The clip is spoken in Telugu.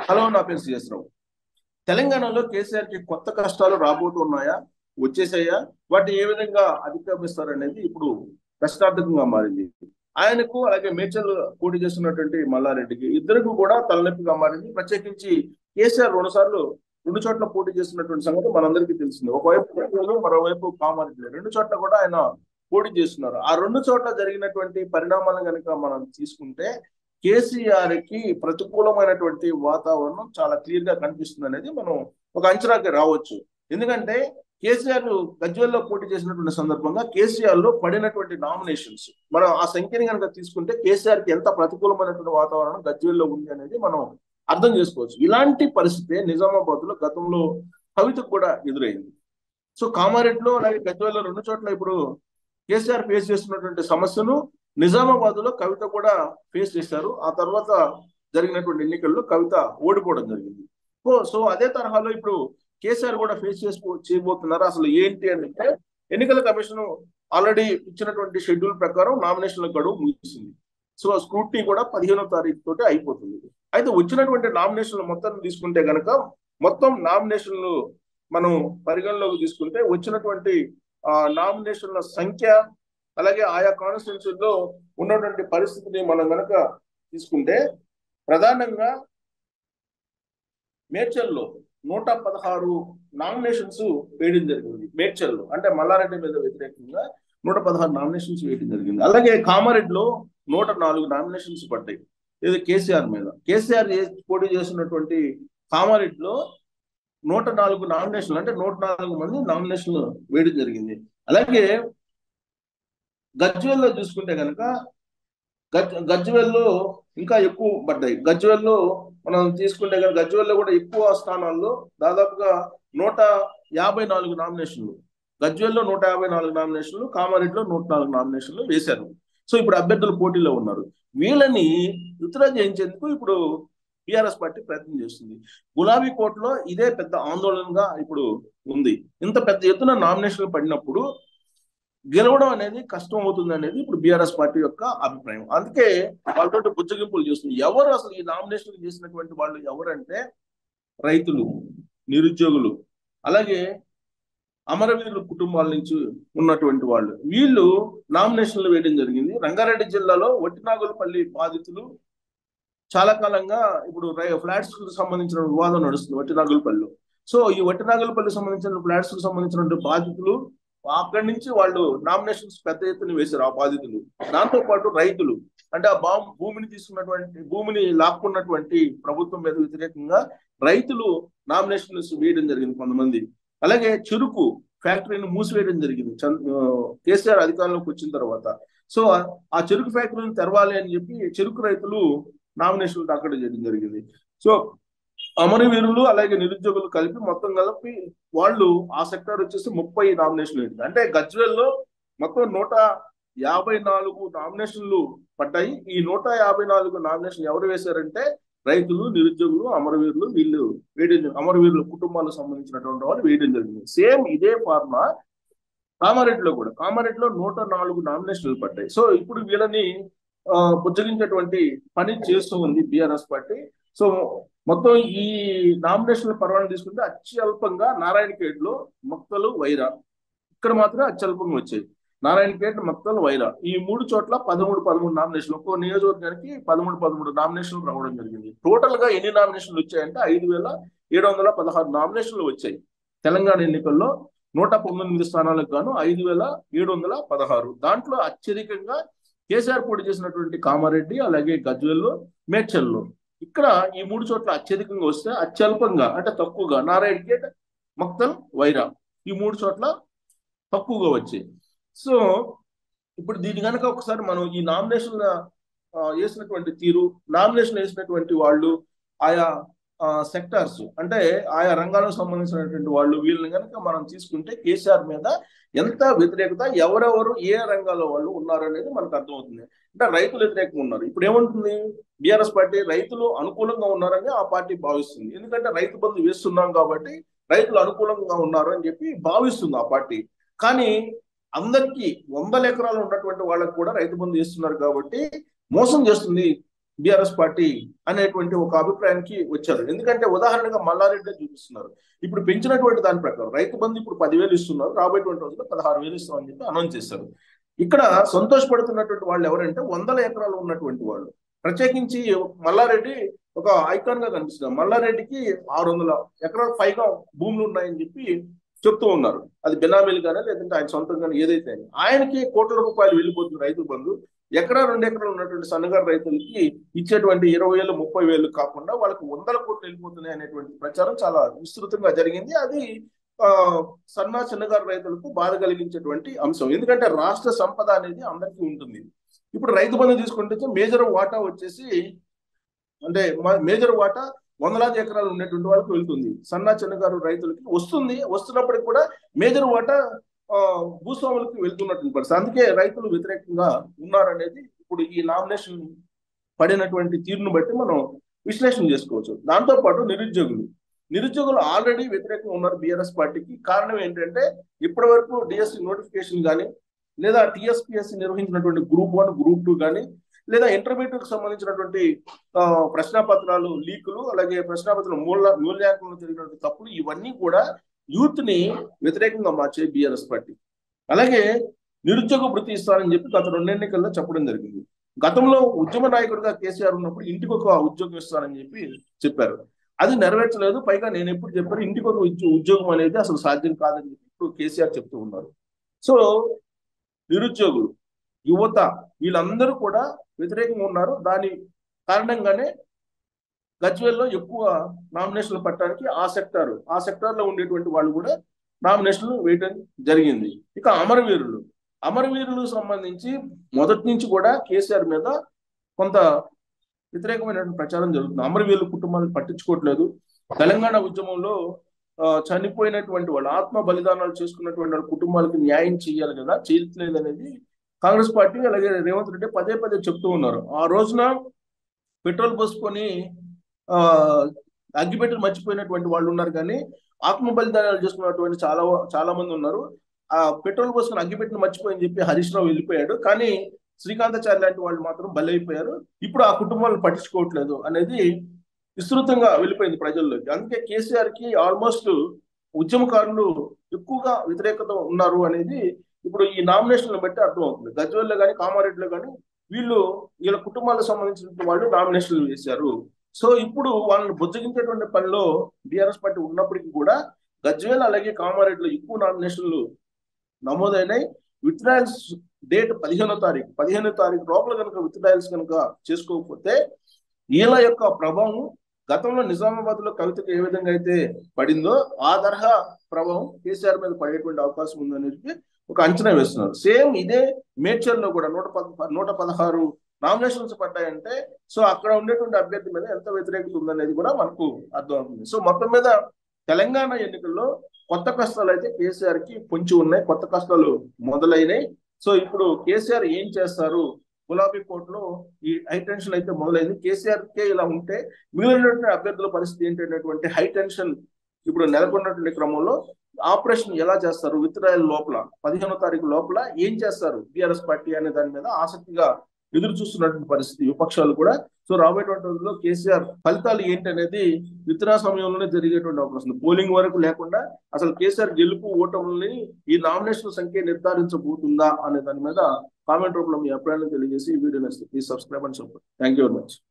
హలో నా పేరు సిఎస్ రావు తెలంగాణలో కేసీఆర్ కి కొత్త కష్టాలు రాబోతున్నాయా వచ్చేసాయా వాటిని ఏ విధంగా అధిగమిస్తారనేది ఇప్పుడు ప్రశ్నార్థకంగా మారింది ఆయనకు అలాగే మేడ్చల్ పోటీ చేస్తున్నటువంటి మల్లారెడ్డికి ఇద్దరికి కూడా తలనొప్పిగా మారింది ప్రత్యేకించి కేసీఆర్ రెండు సార్లు రెండు చోట్ల పోటీ చేస్తున్నటువంటి సంగతి మనందరికీ తెలిసింది ఒకవైపు కర్నూలు, మరోవైపు కామారెడ్డి రెండు చోట్ల కూడా ఆయన పోటీ చేస్తున్నారు ఆ రెండు చోట్ల జరిగినటువంటి పరిణామాలను కనుక మనం తీసుకుంటే కేసీఆర్ కి ప్రతికూలమైనటువంటి వాతావరణం చాలా క్లియర్ గా కనిపిస్తుంది అనేది మనం ఒక అంచనాకి రావచ్చు ఎందుకంటే కేసీఆర్ గజ్వెల్లో పోటీ చేసినటువంటి సందర్భంగా కేసీఆర్ లో పడినటువంటి నామినేషన్స్ మనం ఆ సంఖ్యని కనుక తీసుకుంటే కేసీఆర్ కి ఎంత ప్రతికూలమైనటువంటి వాతావరణం గజ్వెల్లో ఉంది అనేది మనం అర్థం చేసుకోవచ్చు ఇలాంటి పరిస్థితి నిజామాబాద్ లో గతంలో కవితకు కూడా ఎదురైంది సో కామారెడ్డిలో అలాగే గజ్వెల్లో రెండు చోట్ల ఇప్పుడు కేసీఆర్ ఫేస్ చేస్తున్నటువంటి సమస్యను నిజామాబాద్ లో కవిత కూడా ఫేస్ చేశారు ఆ తర్వాత జరిగినటువంటి ఎన్నికల్లో కవిత ఓడిపోవడం జరిగింది సో సో అదే తరహాలో ఇప్పుడు కేసీఆర్ కూడా ఫేస్ చేసుకో చేయబోతున్నారు అసలు ఏంటి అంటే ఎన్నికల కమిషన్ ఆల్రెడీ ఇచ్చినటువంటి షెడ్యూల్ ప్రకారం నామినేషన్ల గడువు ముగిసింది సో స్క్రూటినీ కూడా పదిహేనో తారీఖు తోటి అయిపోతుంది అయితే వచ్చినటువంటి నామినేషన్లు మొత్తం తీసుకుంటే గనక మొత్తం నామినేషన్లు మనం పరిగణలోకి తీసుకుంటే వచ్చినటువంటి ఆ నామినేషన్ల సంఖ్య అలాగే ఆయా కాన్స్టిట్యున్సీల్లో ఉన్నటువంటి పరిస్థితిని మనం గనక తీసుకుంటే ప్రధానంగా మేడ్చల్లో నూట పదహారు నామినేషన్స్ వేయడం జరిగింది మేడ్చల్లో అంటే మల్లారెడ్డి మీద వ్యతిరేకంగా నూట పదహారు నామినేషన్స్ వేయడం జరిగింది అలాగే కామారెడ్డిలో నూట నాలుగు నామినేషన్స్ పడ్డాయి ఇది కేసీఆర్ మీద కేసీఆర్ పోటీ చేసినటువంటి కామారెడ్డిలో నూట నాలుగు నామినేషన్లు అంటే నూట నాలుగు మంది నామినేషన్లు వేయడం జరిగింది అలాగే గజ్వేల్లో చూసుకుంటే కనుక గజ్ గజ్వేల్లో ఇంకా ఎక్కువ పడ్డాయి గజ్వేల్లో మనం తీసుకుంటే కనుక గజ్వేల్లో కూడా ఎక్కువ స్థానాల్లో దాదాపుగా నూట యాభై నాలుగు నామినేషన్లు గజ్వేల్లో నూట యాభై నాలుగు నామినేషన్లు కామారెడ్డిలో నూట నాలుగు నామినేషన్లు వేశారు సో ఇప్పుడు అభ్యర్థులు పోటీలో ఉన్నారు వీళ్ళని విత్డ్రా చేయించేందుకు ఇప్పుడు బీఆర్ఎస్ పార్టీ ప్రయత్నం చేస్తుంది గులాబీ కోటలో ఇదే పెద్ద ఆందోళనగా ఇప్పుడు ఉంది ఇంత పెద్ద ఎత్తున నామినేషన్లు పడినప్పుడు గెలవడం అనేది కష్టం అవుతుంది అనేది ఇప్పుడు బీఆర్ఎస్ పార్టీ యొక్క అభిప్రాయం అందుకే వాళ్ళతో బుజ్జగింపులు చేస్తుంది ఎవరు అసలు ఈ నామినేషన్ చేసినటువంటి వాళ్ళు ఎవరంటే రైతులు నిరుద్యోగులు అలాగే అమరవీరుల కుటుంబాల నుంచి ఉన్నటువంటి వాళ్ళు వీళ్ళు నామినేషన్లు వేయడం జరిగింది రంగారెడ్డి జిల్లాలో వట్టినాగులపల్లి బాధితులు చాలా కాలంగా ఇప్పుడు ఫ్లాట్స్ కు సంబంధించిన వివాదం నడుస్తుంది వట్టినాగులపల్లిలో సో ఈ వట్టినాగులపల్లి సంబంధించిన ఫ్లాట్స్ కు సంబంధించిన బాధితులు అక్కడి నుంచి వాళ్ళు నామినేషన్స్ పెద్ద ఎత్తున వేశారు ఆ బాధితులు దాంతో పాటు రైతులు అంటే ఆ బా భూమిని తీసుకున్నటువంటి భూమిని లాక్కున్నటువంటి ప్రభుత్వం మీద వ్యతిరేకంగా రైతులు నామినేషన్స్ వేయడం జరిగింది కొంతమంది అలాగే చెరుకు ఫ్యాక్టరీని మూసివేయడం జరిగింది కేసీఆర్ అధికారంలోకి వచ్చిన తర్వాత సో ఆ చెరుకు ఫ్యాక్టరీని తెరవాలి అని చెప్పి చెరుకు రైతులు నామినేషన్లు దాఖలు చేయడం జరిగింది సో అమరవీరులు అలాగే నిరుద్యోగులు కలిపి మొత్తం కలిపి వాళ్ళు ఆ సెక్టర్ వచ్చేసి ముప్పై నామినేషన్లు వేసింది అంటే గజ్వేల్లో మొత్తం నూట యాభై నాలుగు నామినేషన్లు పడ్డాయి ఈ నూట యాభై నాలుగు నామినేషన్ ఎవరు వేశారంటే రైతులు నిరుద్యోగులు అమరవీరులు వీళ్ళు వేయడం అమరవీరుల కుటుంబాలకు సంబంధించినటువంటి వాళ్ళు వేయడం జరిగింది సేమ్ ఇదే ఫార్మా కామారెడ్డిలో కూడా కామారెడ్డిలో నూట నాలుగు నామినేషన్లు పడ్డాయి సో ఇప్పుడు వీళ్ళని బుజ్జగించేటువంటి పని చేస్తూ ఉంది బీఆర్ఎస్ పార్టీ సో మొత్తం ఈ నామినేషన్ల పర్వాన్ని తీసుకుంటే అత్యల్పంగా నారాయణఖేడ్ లో మొక్కలు వైరా ఇక్కడ మాత్రం అత్యల్పంగా వచ్చాయి నారాయణఖేడ్ మొక్కలు వైరా ఈ మూడు చోట్ల పదమూడు పదమూడు నామినేషన్లు ఒక్కో నియోజకవర్గానికి పదమూడు పదమూడు నామినేషన్లు రావడం జరిగింది టోటల్ గా ఎన్ని నామినేషన్లు వచ్చాయంటే ఐదు వేల ఏడు వందల పదహారు నామినేషన్లు వచ్చాయి తెలంగాణ ఎన్నికల్లో నూట పంతొమ్మిది స్థానాలకు గాను ఐదు వేల ఏడు వందల పదహారు దాంట్లో అత్యధికంగా కేసీఆర్ పోటీ చేసినటువంటి కామారెడ్డి అలాగే గజ్వెల్లో మేడ్చల్లో ఇక్కడ ఈ మూడు చోట్ల అత్యధికంగా వస్తే అత్యల్పంగా అంటే తక్కువగా నారాయణఖేడ్ మక్తల్ వైరా ఈ మూడు చోట్ల తక్కువగా వచ్చాయి సో ఇప్పుడు దీని కనుక ఒకసారి మనం ఈ నామినేషన్ వేసినటువంటి తీరు నామినేషన్ వేసినటువంటి వాళ్ళు ఆయా సెక్టార్స్ అంటే ఆయా రంగాలకు సంబంధించినటువంటి వాళ్ళు వీళ్ళని కనుక మనం తీసుకుంటే కేసీఆర్ మీద ఎంత వ్యతిరేకత ఎవరెవరు ఏ రంగాల్లో వాళ్ళు ఉన్నారు అనేది మనకు అర్థమవుతుంది అంటే రైతులు వ్యతిరేకంగా ఉన్నారు ఇప్పుడు ఏమంటుంది బీఆర్ఎస్ పార్టీ రైతులు అనుకూలంగా ఉన్నారని ఆ పార్టీ భావిస్తుంది ఎందుకంటే రైతు బంధు వేస్తున్నాం కాబట్టి రైతులు అనుకూలంగా ఉన్నారు అని చెప్పి భావిస్తుంది ఆ పార్టీ కానీ అందరికీ వందల ఎకరాలు ఉన్నటువంటి వాళ్ళకు కూడా రైతు బంధు చేస్తున్నారు కాబట్టి మోసం చేస్తుంది బీఆర్ఎస్ పార్టీ అనేటువంటి ఒక అభిప్రాయానికి వచ్చారు ఎందుకంటే ఉదాహరణగా మల్లారెడ్డి చూపిస్తున్నారు ఇప్పుడు పెంచినటువంటి దాని ప్రకారం రైతు బంధు ఇప్పుడు పదివేలు ఇస్తున్నారు రాబోయేటువంటి రోజుల్లో పదహారు వేలు ఇస్తామని చెప్పి అనౌన్స్ చేశారు ఇక్కడ సంతోషపడుతున్నటువంటి వాళ్ళు ఎవరంటే వందల ఎకరాలు ఉన్నటువంటి వాళ్ళు ప్రత్యేకించి మల్లారెడ్డి ఒక ఐకాన్ గా కనిపిస్తున్నారు మల్లారెడ్డికి ఆరు వందల ఎకరాల పైగా భూములు ఉన్నాయని చెప్పి చెప్తూ ఉన్నారు అది బెనామీలు కానీ లేదంటే ఆయన సొంతంగా ఏదైతే ఆయనకి కోట్ల రూపాయలు వెళ్ళిపోతుంది రైతు బంధు ఎకరా రెండు ఎకరాలు ఉన్నటువంటి సన్నగారు రైతులకి ఇచ్చేటువంటి ఇరవై వేలు ముప్పై వేలు కాకుండా వాళ్ళకి వందల కోట్లు వెళ్ళిపోతున్నాయి అనేటువంటి ప్రచారం చాలా విస్తృతంగా జరిగింది అది ఆ సన్న చిన్నగారు రైతులకు బాధ కలిగించేటువంటి అంశం ఎందుకంటే రాష్ట్ర సంపద అనేది అందరికీ ఉంటుంది ఇప్పుడు రైతు బంధు తీసుకుంటే మేజర్ వాటా వచ్చేసి అంటే మేజర్ వాటా వందలాది ఎకరాలు ఉన్నటువంటి వాళ్ళకి వెళ్తుంది సన్న చిన్నగారు రైతులకి వస్తుంది వస్తున్నప్పటికి కూడా మేజర్ వాటా భూస్వాములకి వెళ్తున్నటువంటి పరిస్థితి అందుకే రైతులు వ్యతిరేకంగా ఉన్నారనేది ఇప్పుడు ఈ నామినేషన్ పడినటువంటి తీరును బట్టి మనం విశ్లేషణ చేసుకోవచ్చు దాంతో పాటు నిరుద్యోగులు నిరుద్యోగులు ఆల్రెడీ వ్యతిరేకంగా ఉన్నారు బీఆర్ఎస్ పార్టీకి కారణం ఏంటంటే ఇప్పటి వరకు డిఎస్సి నోటిఫికేషన్ కానీ లేదా టిఎస్పిఎస్సి నిర్వహించినటువంటి గ్రూప్ వన్ గ్రూప్ టూ కానీ లేదా ఇంటర్మీడియట్ సంబంధించినటువంటి ప్రశ్నాపత్రాలు లీకులు అలాగే ప్రశ్నాపత్రాలు మూల మూల్యాంకనంలో జరిగినటువంటి తప్పులు ఇవన్నీ కూడా యూత్ ని వ్యతిరేకంగా మార్చే బీఆర్ఎస్ పార్టీ అలాగే నిరుద్యోగ వృత్తి ఇస్తారని చెప్పి గత రెండు ఎన్నికల్లో చెప్పడం జరిగింది గతంలో ఉద్యమ నాయకుడిగా కేసీఆర్ ఉన్నప్పుడు ఇంటికి ఒక ఉద్యోగం ఇస్తానని చెప్పి చెప్పారు అది నెరవేర్చలేదు పైగా నేను ఎప్పుడు చెప్పాను ఇంటికి ఒక ఉద్యోగం అనేది అసలు సాధ్యం కాదని చెప్పి ఇప్పుడు కేసీఆర్ చెప్తూ ఉన్నారు సో నిరుద్యోగులు యువత వీళ్ళందరూ కూడా వ్యతిరేకంగా ఉన్నారు దాని కారణంగానే గజ్వేల్లో ఎక్కువ నామినేషన్లు పట్టడానికి ఆ సెక్టార్ ఆ సెక్టార్ లో ఉండేటువంటి వాళ్ళు కూడా నామినేషన్లు వేయడం జరిగింది ఇక అమరవీరులు అమరవీరులు సంబంధించి మొదటి నుంచి కూడా కేసీఆర్ మీద కొంత వ్యతిరేకమైనటువంటి ప్రచారం జరుగుతుంది అమరవీరుల కుటుంబాలను పట్టించుకోవట్లేదు తెలంగాణ ఉద్యమంలో చనిపోయినటువంటి వాళ్ళు ఆత్మ బలిదానాలు చేసుకున్నటువంటి వాళ్ళ కుటుంబాలకు న్యాయం చేయాలి కదా చేయట్లేదు అనేది కాంగ్రెస్ పార్టీ అలాగే రేవంత్ రెడ్డి పదే పదే చెప్తూ ఉన్నారు ఆ రోజున పెట్రోల్ పోసుకొని ఆ అగ్గిపెట్టెలు మర్చిపోయినటువంటి వాళ్ళు ఉన్నారు కానీ ఆత్మ బలిదానాలు చేసుకున్నటువంటి చాలా చాలా మంది ఉన్నారు ఆ పెట్రోల్ పోసుకుని అగ్గిపెట్టిన మర్చిపోయని చెప్పి హరీష్ రావు వెళ్ళిపోయాడు కానీ శ్రీకాంతాచార్య లాంటి వాళ్ళు మాత్రం బలైపోయారు ఇప్పుడు ఆ కుటుంబాలను పట్టించుకోవట్లేదు అనేది విస్తృతంగా వెళ్ళిపోయింది ప్రజల్లోకి అందుకే కేసీఆర్ కి ఆల్మోస్ట్ ఉద్యమకారులు ఎక్కువగా వ్యతిరేకత ఉన్నారు అనేది ఇప్పుడు ఈ నామినేషన్లు బట్టి అర్థమవుతుంది గజ్వల్లో కానీ కామారెడ్డిలో కానీ వీళ్ళు వీళ్ళ కుటుంబాలకు సంబంధించిన వాళ్ళు నామినేషన్లు వేశారు సో ఇప్పుడు వాళ్ళని బుజ్జగించేటువంటి పనిలో బీఆర్ఎస్ పార్టీ ఉన్నప్పటికీ కూడా గజ్వేల్ అలాగే కామారెడ్డిలో ఎక్కువ నామినేషన్లు నమోదైనాయి విత్డ్రాయల్స్ డేట్ పదిహేనో తారీఖు పదిహేనో తారీఖు లోపల కనుక విత్డ్రాయల్స్ కనుక చేసుకోకపోతే వీళ్ళ యొక్క ప్రభావం గతంలో నిజామాబాద్ లో కవితకు ఏ విధంగా అయితే పడిందో ఆ తరహా ప్రభావం కేసీఆర్ మీద పడేటువంటి అవకాశం ఉందనేది ఒక అంచనా వేస్తున్నారు సేమ్ ఇదే మేడ్చల్ లో కూడా నూట పద నూట పదహారు నామినేషన్స్ పడ్డాయంటే సో అక్కడ ఉండేటువంటి అభ్యర్థి మీద ఎంత వ్యతిరేకత ఉందనేది కూడా మనకు అర్థమవుతుంది సో మొత్తం మీద తెలంగాణ ఎన్నికల్లో కొత్త కష్టాలు అయితే కేసీఆర్ కి పొంచి ఉన్నాయి కొత్త కష్టాలు మొదలైనాయి సో ఇప్పుడు కేసీఆర్ ఏం చేస్తారు గులాబీ కోర్టులో ఈ హై టెన్షన్ అయితే మొదలైంది కేసీఆర్ కే ఇలా ఉంటే మిగిలినటువంటి అభ్యర్థుల పరిస్థితి ఏంటనేటువంటి హై టెన్షన్ ఇప్పుడు నెలకొన్నటువంటి క్రమంలో ఆపరేషన్ ఎలా చేస్తారు విత్డ్రాయల్ లోపల పదిహేనో తారీఖు లోపల ఏం చేస్తారు బీఆర్ఎస్ పార్టీ అనే దాని మీద ఆసక్తిగా ఎదురు చూస్తున్నటువంటి పరిస్థితి విపక్షాలు కూడా సో రాబోయేటువంటి రోజుల్లో కేసీఆర్ ఫలితాలు ఏంటి అనేది విత్తనా సమయంలోనే జరిగేటువంటి అవకాశం పోలింగ్ వరకు లేకుండా అసలు కేసీఆర్ గెలుపు ఓటములని ఈ నామినేషన్ సంఖ్య నిర్ధారించబోతుందా అనే దాని మీద కామెంట్ రూపంలో మీ అభిప్రాయాలను తెలియజేసి ఈ వీడియో నచ్చితే please subscribe and support thank you very much